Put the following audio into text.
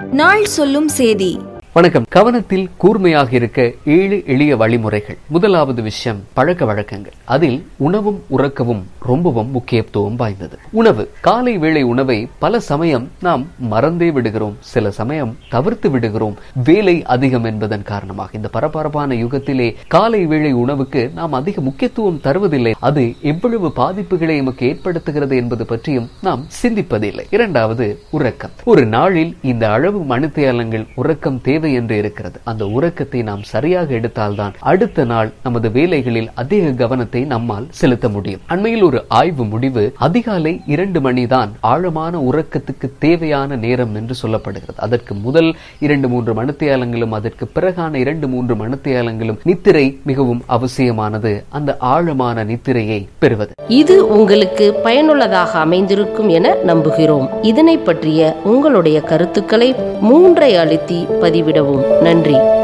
நாள் சொல்லும் சேதி வணக்கம் கவனத்தில் கூர்மையாக இருக்க ஏழு எளிய வழிமுறைகள் முதலாவது விஷயம் பழக்க வழக்கங்கள் அதில் உணவும் உறக்கவும் ரொம்பவும் முக்கியத்துவம் வாய்ந்தது உணவு காலை வேளை உணவை பல சமயம் நாம் மறந்தே விடுகிறோம் சில சமயம் தவிர்த்து விடுகிறோம் வேலை அதிகம் என்பதன் காரணமாக இந்த பரபரப்பான யுகத்திலே காலை வேளை உணவுக்கு நாம் அதிக முக்கியத்துவம் தருவதில்லை அது எவ்வளவு பாதிப்புகளை நமக்கு ஏற்படுத்துகிறது என்பது பற்றியும் நாம் சிந்திப்பதில்லை இரண்டாவது உறக்கம் ஒரு நாளில் இந்த அளவு மணித்தியாலங்கள் உறக்கம் தேவை என்று இருக்கிறது அந்த உறக்கத்தை நாம் சரியாக எடுத்தால்தான் அடுத்த நாள் நமது வேலைகளில் அதிக கவனத்தை நம்மால் செலுத்த முடியும் அண்மையில் ஒரு ஆய்வு முடிவு அதிகாலை இரண்டு மணிதான் ஆழமான உறக்கத்துக்கு தேவையான நேரம் என்று சொல்லப்படுகிறது அதற்கு முதல் இரண்டு மூன்று மணித்தியாலங்களும் அதற்கு பிறகான இரண்டு மூன்று மணித்தியாலங்களும் நித்திரை மிகவும் அவசியமானது அந்த ஆழமான நித்திரையை பெறுவது இது உங்களுக்கு பயனுள்ளதாக அமைந்திருக்கும் என நம்புகிறோம் இதனை பற்றிய உங்களுடைய கருத்துக்களை மூன்றை அழுத்தி பதிவிடவும் நன்றி